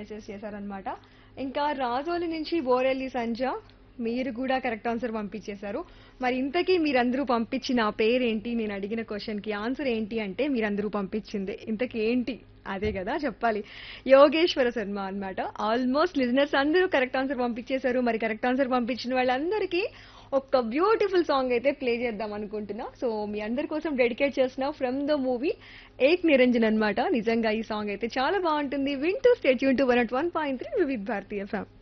message చేశారనమాట ఇంకా రాజోలి నుంచి బోరెల్లి సంజ మీరు కూడా కరెక్ట్ ఆన్సర్ పంపించేశారు మరి ఇంతకీ మీరందరూ పంపించిన ఆ పేరేంటి నేను అడిగిన క్వశ్చన్ కి ఆన్సర్ ఏంటి అంటే మీరందరూ పంపించింది ఇంతకీ ఏంటి అదే కదా చెప్పాలి యోగేశ్వర శర్మ అన్నమాట ఆల్మోస్ట్ లిజనర్స్ అందరూ కరెక్ట్ ఆన్సర్ పంపించేశారు మరి కరెక్ట్ ఆన్సర్ పంపించిన వాళ్ళందరికీ ఒక బ్యూటిఫుల్ సాంగ్ అయితే ప్లే చేద్దాం అనుకుంటున్నా సో మీ అందరి కోసం డెడికేట్ చేసిన from the movie Ek Niranjan అన్నమాట నిజంగా ఈ సాంగ్ అయితే చాలా బాగుంటుంది వింటూ stay tuned to one at one point three Vividh Bharatiya FM